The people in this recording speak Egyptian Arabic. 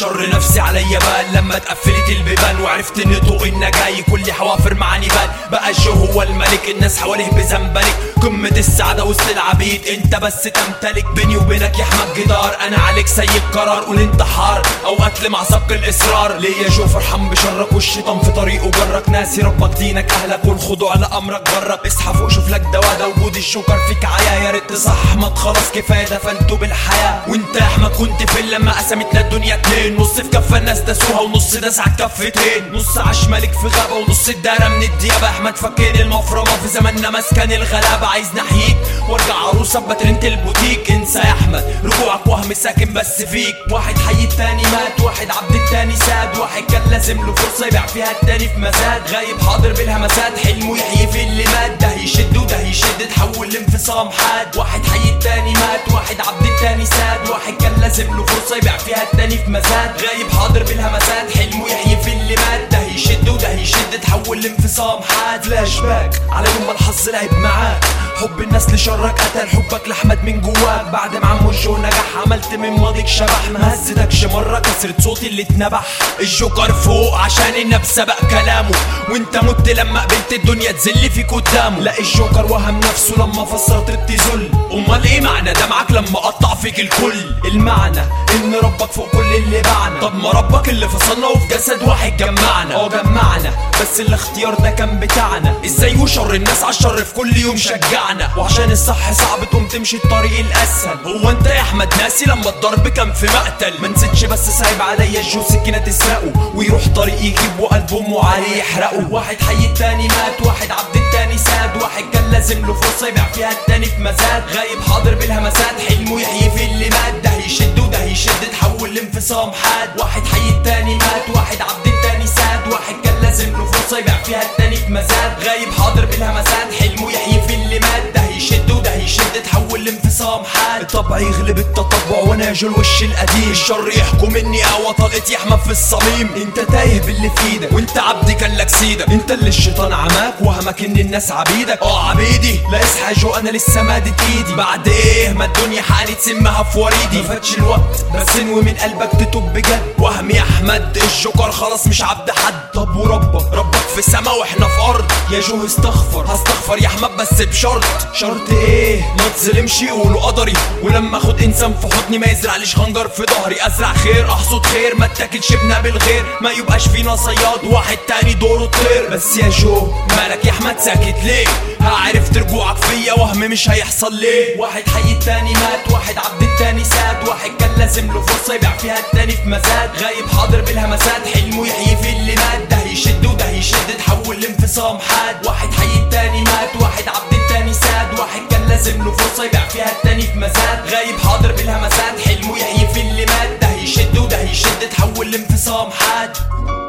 الشر نفسي عليا بان لما اتقفلت البيبان وعرفت ان طوق النجاي كل حوافر مع نيبان بقى الجو هو الملك الناس حواليه بزنبلك قمة السعادة وسط العبيد انت بس تمتلك بيني وبينك يا احمد جدار انا عليك سيب قرار قول انتحار او قتل مع سبق الاصرار ليا جو فرحان بشرك والشيطان في طريقه جرك ناسي ربك دينك اهلك والخضوع لامرك جرك اصحى فوق شوف لك دوا ده وجود الشوكر فيك عيا يا ريت تصح احمد خلاص كفايه دفنته بالحياه وانت يا احمد كنت فين لما قسمتنا الدنيا اتنين نص في كفه الناس داسوها ونص داس على الكفتين نص عاش ملك في غابه ونص اتدارى من الديابه احمد فكين المفرمه في زماننا مسكن الغلابه عايز نحييك وارجع عروسه بترنت البوتيك انسى يا احمد رجوعك وهم ساكن بس فيك واحد حي التاني مات واحد عبد التاني ساد واحد كان لازم له فرصه يبيع فيها التاني في مزاد غايب حاضر بالهمسات حلمه يحيي في اللي مات ده يشد وده يشد تحول لانفصام حاد واحد حي التاني مات واحد عبد التاني ساد واحد كان لازم له فرصه يبيع فيها التاني في مزاد غايب حاضر بالهمسات حلمه يحيي في اللي مات ده يشد وده يشد تحول لانفصام حاد فلاش باك على يوم ما الحظ لعب معاك حب الناس لشرك قتل حبك لاحمد من جواك بعد ما عمو الجو نجح عملت من ماضيك شبح ما هزتكش مره كسرت صوتي اللي اتنبح الجوكر فوق عشان النبي سبق كلامه وانت مت لما قبلت الدنيا تزل فيك قدامه لا الجوكر وهم نفسه لما فسر طريقة ذل امال ايه معنى ده معاك لما قطع فيك الكل المعنى ان ربك فوق كل اللي باعنا طب ما ربك اللي فصلنا وفي جسد واحد جمعنا اه جمعنا بس الاختيار ده كان بتاعنا ازاي وشر الناس عالشر في كل يوم شجعنا وعشان الصح صعب تقوم تمشي الطريق الاسهل هو انت يا احمد ناسي لما الضرب كان في مقتل ما نسيتش بس سايب عليا الجو سكينه تسرقه ويروح طريق يجيب وقلب امه عليه يحرقه واحد حي التاني مات واحد عبد التاني ساد واحد كان لازم له فرصه يبيع فيها التاني في مزاد غايب حاضر بالهمسات حلمه يحيي في اللي مات ده يشد وده يشد تحول لانفصام حاد واحد حي التاني مات واحد عبد التاني ساد واحد كان لازم له فرصه يبيع فيها التاني في مزاد غايب حاضر بالهمسات حلمه يحيي في اللي مات ده يشد وده يشد تحول لانفصام حاد الطبع يغلب التطبع وانا جو الوش القديم الشر يحكم مني قوى طلقت يا احمد في الصميم انت تايه باللي في ايدك وانت عبد كان لك سيدك انت اللي الشيطان عماك وهمك ان الناس عبيدك اه عبيدي لا اصحى جو انا لسه مادت ايدي بعد ايه ما الدنيا حانت سمها في وريدي ما فاتش الوقت بس انوي من قلبك تتوب بجد وهم يا احمد الجوكر خلاص مش عبد حد طب وربك ربك في سما واحنا في ارض يا جو استغفر هستغفر يا احمد بس بشرط شرط ايه ما تظلمش يقولوا قدري ولما اخد انسان في حضني ما يزرعليش خنجر في ظهري ازرع خير احصد خير ما اتاكلش بنا بالغير ما يبقاش فينا صياد واحد تاني دوره طير بس يا جو مالك يا احمد ساكت ليه عرفت رجوعك فيا وهم مش هيحصل ليه واحد حي التاني مات واحد عبد التاني ساد واحد كان لازم له فرصه يبيع فيها التاني في مزاد غايب حاضر بالهمسات حلمه يحيي في اللي مات ده يشد وده يشد تحول لانفصام حاد واحد حي التاني مات واحد عبد التاني ساد واحد كان لازم له فرصه يبيع فيها التاني في مزاد غايب حاضر بالهمسات حلمه يحيي في اللي مات ده يشد وده يشد تحول لانفصام حاد